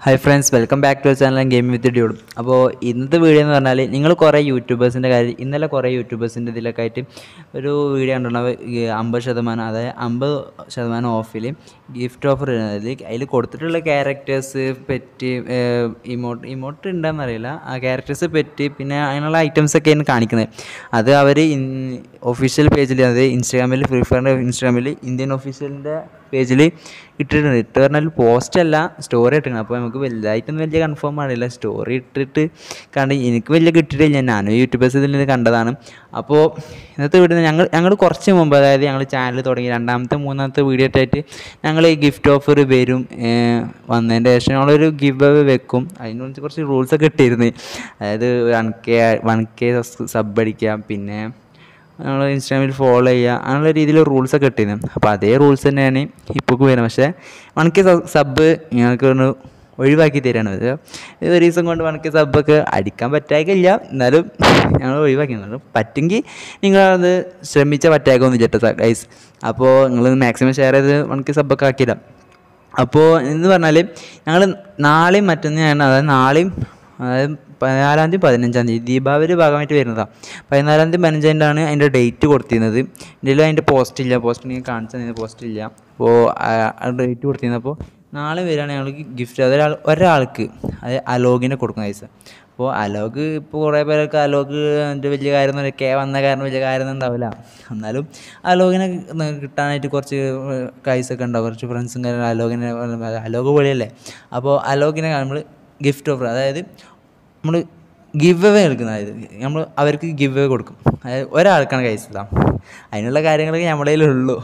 hi friends welcome back to channel game with dude അപ്പോൾ ഇന്നത്തെ video എന്ന് പറഞ്ഞാൽ നിങ്ങൾ കുറേ യൂട്യൂബേഴ്സിൻ്റെ കാര്യം ഇന്നലെ കുറേ യൂട്യൂബേഴ്സിൻ്റെ ഇതിലൊക്കെ ആയിട്ട് ഒരു വീഡിയോ കണ്ടിട്ടുണ്ടാവും ഈ അമ്പത് ശതമാനം അതായത് അമ്പത് ശതമാനം ഓഫിൽ ഗിഫ്റ്റ് ഓഫർ അതിൽ കൊടുത്തിട്ടുള്ള ക്യാരക്ടേഴ്സ് പെറ്റ് ഇമോട്ട് ഇമോട്ട് ഉണ്ടെന്ന് അറിയില്ല ആ ക്യാരക്ടേഴ്സ് പെറ്റ് പിന്നെ അതിനുള്ള ഐറ്റംസ് ഒക്കെയാണ് കാണിക്കുന്നത് അത് അവർ ഒഫീഷ്യൽ പേജിൽ അതായത് ഇൻസ്റ്റാഗ്രാമിൽ ഫ്രീ ഫയറിൻ്റെ ഇൻസ്റ്റാഗ്രാമിൽ ഇന്ത്യൻ ഒഫീഷ്യലിൻ്റെ പേജിൽ ഇട്ടിട്ടുണ്ട് ഇട്ട് പറഞ്ഞാൽ പോസ്റ്റ് അല്ല സ്റ്റോറി ഇട്ടിട്ടുണ്ട് അപ്പോൾ നമുക്ക് വലുതായിട്ടൊന്നും വലിയ കൺഫേം ആണില്ല സ്റ്റോറി ഇട്ടിട്ട് കണ്ട് എനിക്ക് വലിയ കിട്ടിയിട്ടില്ല ഞാനും യൂട്യൂബേഴ്സ് ഇതിൽ നിന്ന് കണ്ടതാണ് അപ്പോൾ ഇന്നത്തെ വീഡിയോ ഞങ്ങൾ ഞങ്ങൾ കുറച്ച് മുമ്പ് അതായത് ഞങ്ങൾ ചാനൽ തുടങ്ങി രണ്ടാമത്തെ മൂന്നാമത്തെ വീഡിയോ ആയിട്ട് ഞങ്ങൾ ഈ ഗിഫ്റ്റ് ഓഫർ വരും ഏർ വന്നതിൻ്റെ ശേഷം ഞങ്ങളൊരു ഗിവ് അവേ വെക്കും അതിനെക്കുറിച്ച് കുറച്ച് റൂൾസൊക്കെ ഇട്ടിരുന്നു അതായത് one K one K sub അടിക്കുക പിന്നെ നമ്മൾ ഇൻസ്റ്റാഗ്രാമിൽ ഫോളോ ചെയ്യുക അങ്ങനെയുള്ള രീതിയിൽ റൂൾസൊക്കെ ഇട്ടിരുന്നു അപ്പോൾ അതേ റൂൾസ് തന്നെയാണ് ഇപ്പോൾ വരുന്നത് പക്ഷേ വണക്ക് സബ് ഞങ്ങൾക്ക് ഒന്ന് ഒഴിവാക്കി തരാണ് അത് ഒരു ദിവസം കൊണ്ട് വണക്ക് സബ്ബൊക്കെ അടിക്കാൻ പറ്റാക്കില്ല എന്നാലും ഞങ്ങൾ ഒഴിവാക്കി എന്നാലും പറ്റുമെങ്കിൽ നിങ്ങളത് ശ്രമിച്ചാൽ പറ്റാക്കൊന്നും ചേട്ടാ ഗൈസ് അപ്പോൾ നിങ്ങൾ മാക്സിമം ഷെയർ ചെയ്ത് വണക്ക് സബ്ബൊക്കെ ആക്കിയില്ല അപ്പോൾ എന്ന് പറഞ്ഞാൽ ഞങ്ങൾ നാളെയും മറ്റന്നാണ് അതായത് നാളെയും അതായത് പതിനാലാം തീയതി പതിനഞ്ചാം തീയതി ദീപാവലി ഭാഗമായിട്ട് വരുന്നതാണ് പതിനാലാം തീയതി പതിനഞ്ചാം തീയതിയാണ് അതിൻ്റെ ഡേറ്റ് കൊടുത്തിരുന്നത് എന്തെങ്കിലും അതിൻ്റെ പോസ്റ്റ് ഇല്ല പോസ്റ്റ് നിങ്ങൾ കാണിച്ചു തന്നെ പോസ്റ്റ് ഇല്ല അപ്പോൾ ഡേറ്റ് കൊടുത്തിരുന്നത് അപ്പോൾ നാളെ വരികയാണെങ്കിൽ ഞങ്ങൾക്ക് ഗിഫ്റ്റ് ഒരാൾ ഒരാൾക്ക് അത് അലോകിനെ കൊടുക്കുന്ന പൈസ അപ്പോൾ അലോക് ഇപ്പോൾ കുറേ പേരൊക്കെ അലോക് എൻ്റെ വലിയ കാര്യം കെ വന്ന കാരണം വലിയ കാര്യമൊന്നും ഉണ്ടാവില്ല എന്നാലും അലോകിനെ കിട്ടാനായിട്ട് കുറച്ച് കൈസൊക്കെ ഉണ്ടാവും കുറച്ച് ഫ്രണ്ട്സും കാര്യം അലോകിനെ അലോക് പൊളിയല്ലേ അപ്പോൾ അലോകിനെ നമ്മൾ ഗിഫ്റ്റ് ഓഫർ അതായത് നമ്മൾ ഗിവ് അവേ എടുക്കുന്ന അതായത് നമ്മൾ അവർക്ക് ഗിവ് അവേ കൊടുക്കും അതായത് ഒരാൾക്കാണ് കൈസ് അതിനുള്ള കാര്യങ്ങളൊക്കെ നമ്മളെ ഉള്ളൂ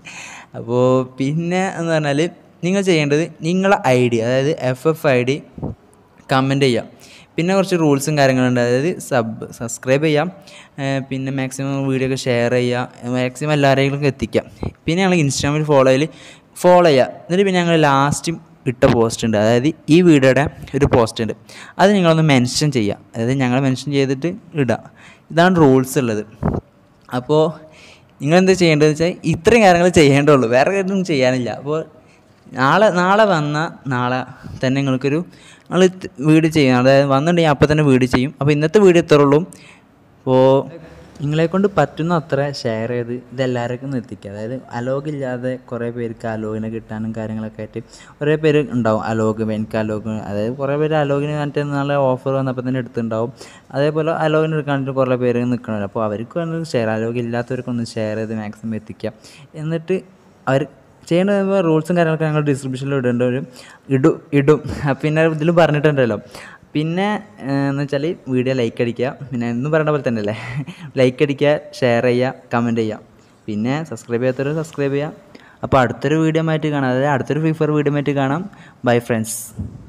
അപ്പോൾ പിന്നെ എന്ന് പറഞ്ഞാൽ നിങ്ങൾ ചെയ്യേണ്ടത് നിങ്ങളെ ഐ ഡി അതായത് F F I D comment ചെയ്യാം പിന്നെ കുറച്ച് റൂൾസും കാര്യങ്ങളുണ്ട് അതായത് സബ് സബ്സ്ക്രൈബ് ചെയ്യാം പിന്നെ മാക്സിമം വീഡിയോ ഒക്കെ ഷെയർ ചെയ്യുക മാക്സിമം എല്ലാവരെയും എത്തിക്കാം പിന്നെ ഞങ്ങൾ ഇൻസ്റ്റാഗ്രാമിൽ ഫോളോ ചെയ്യൽ ഫോളോ ചെയ്യുക എന്നിട്ട് പിന്നെ ഞങ്ങൾ ലാസ്റ്റ് ഇട്ട പോസ്റ്റ് ഉണ്ട് അതായത് ഈ വീഡിയോയുടെ ഒരു പോസ്റ്റ് ഉണ്ട് അത് നിങ്ങളൊന്ന് മെൻഷൻ ചെയ്യുക അതായത് ഞങ്ങൾ മെൻഷൻ ചെയ്തിട്ട് ഇടുക ഇതാണ് റൂൾസ് ഉള്ളത് അപ്പോൾ നിങ്ങളെന്താ ചെയ്യേണ്ടതെന്ന് വെച്ചാൽ ഇത്രയും കാര്യങ്ങൾ ചെയ്യേണ്ടുള്ളൂ വേറെ കാര്യമൊന്നും ചെയ്യാനില്ല അപ്പോൾ നാളെ നാളെ വന്ന നാളെ തന്നെ നിങ്ങൾക്കൊരു നമ്മൾ വീട് ചെയ്യും അതായത് വന്നിട്ടുണ്ടെങ്കിൽ അപ്പോൾ തന്നെ വീട് ചെയ്യും അപ്പോൾ ഇന്നത്തെ വീഡിയോ ഇത്രേ ഉള്ളൂ അപ്പോൾ നിങ്ങളെ കൊണ്ട് പറ്റുന്ന അത്ര ഷെയർ ചെയ്ത് ഇതെല്ലാവർക്കും എത്തിക്കുക അതായത് അലോകില്ലാതെ കുറേ പേർക്ക് അലോകിനെ കിട്ടാനും കാര്യങ്ങളൊക്കെ ആയിട്ട് കുറേ പേര് ഉണ്ടാവും അലോക് എനിക്ക് അലോക് അതായത് കുറേ പേര് അലോകിന് കണ്ടിട്ട് നാളെ ഓഫർ വന്നപ്പോൾ തന്നെ എടുത്തിട്ടുണ്ടാവും അതേപോലെ അലോകിന് എടുക്കാനായിട്ട് കുറേ പേര് നിൽക്കണമല്ലോ അപ്പോൾ അവർക്ക് വേണ്ടത് ഷെയർ അലോക് ഇല്ലാത്തവർക്കൊന്ന് ഷെയർ ചെയ്ത് മാക്സിമം എത്തിക്കുക എന്നിട്ട് അവർ ചെയ്യേണ്ട റൂൾസും കാര്യങ്ങളൊക്കെ ഞങ്ങൾ ഡിസ്ക്രിപ്ഷനിൽ ഇടേണ്ട ഒരു ഇടും ഇടും പിന്നെ ഇതിൽ പറഞ്ഞിട്ടുണ്ടല്ലോ പിന്നെ എന്ന് വെച്ചാൽ വീഡിയോ ലൈക്ക് അടിക്കുക പിന്നെ എന്നും പറയുന്ന പോലെ തന്നെ അല്ലേ ലൈക്ക് അടിക്കുക ഷെയർ ചെയ്യുക കമൻറ്റ് ചെയ്യുക പിന്നെ സബ്സ്ക്രൈബ് ചെയ്യാത്തവർ സബ്സ്ക്രൈബ് ചെയ്യുക അപ്പോൾ അടുത്തൊരു വീഡിയോ ആയിട്ട് കാണാം അതായത് അടുത്തൊരു ഫ്രീ ഫയർ വീഡിയോ ആയിട്ട് കാണാം ബൈ ഫ്രണ്ട്സ്